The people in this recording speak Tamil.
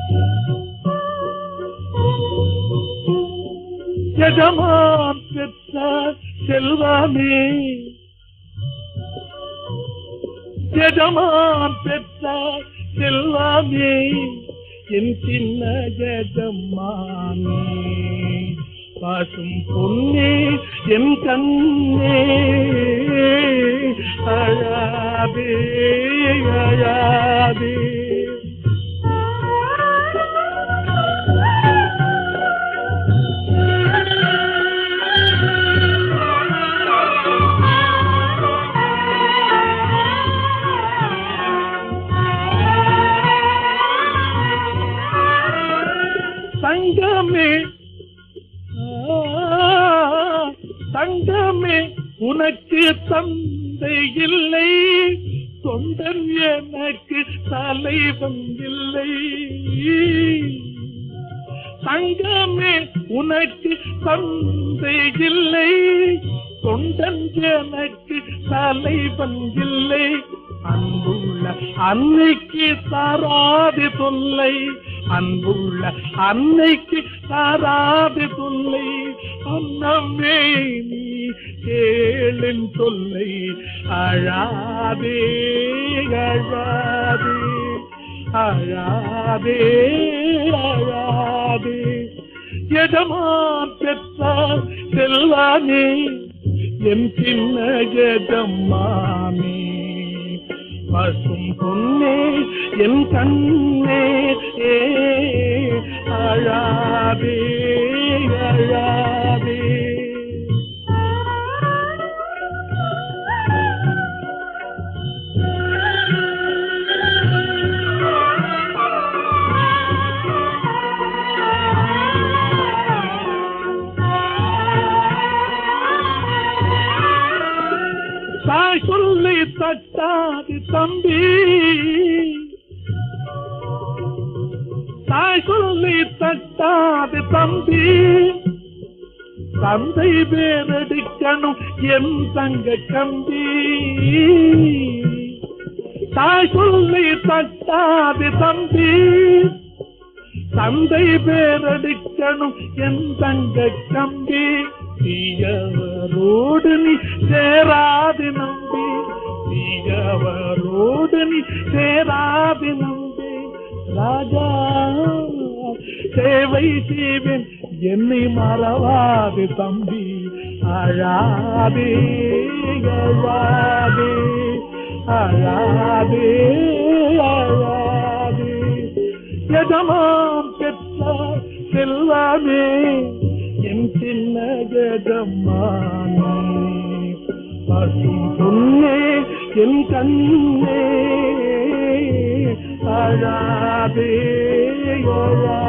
எஜமான் பெற்ற செல்வமே எஜமான் பெற்ற செல்வமே என் சின்ன எஜமானே பாசும் பொன்னே என் கண்ணே அழாதே அழாதே தங்கமே ஆ, தங்கமே உனக்கு தந்தை இல்லை தொண்டன் எனக்கு தலைவன் இல்லை தங்கமே உனக்கு தந்தை இல்லை தொண்டன் எனக்கு தலைவன் இல்லை அன்புள்ள அன்னைக்கு தாராது தொல்லை அன்புள்ள அன்னைக்கு தாராது தொல்லை அன்னமே நீ கேளின் தொல்லை அழாதே அழாதே அழாதே அழாதே எஜமான் பெற்ற செல்வானே என் சின்ன எஜமானே பசும் பொன்னே என் கண்ணே ஏ அழாதே அழாதே தாய் சொல்லி தட்டாது தம்பி தாய் சொல்லி தட்டாது தம்பி தந்தை பேரெடுக்கணும் என் தங்க கம்பி தாய் சொல்லி தட்டாது தம்பி தந்தை பேரெடுக்கணும் என் தங்க கம்பி தீயவரோடு நீ சேராது நம்பி தீயவரோடு நீ சேராது நம்பி ராஜா சேவை செய்வேன் என்னை மறவாது தம்பி அழாதே அழாதே அழாதே அழாதே எஜமான் பெற்ற செல்வமே என் சின்ன எஜமானே பசும் பொன்னே என் கண்ணே அழாதே அழாதே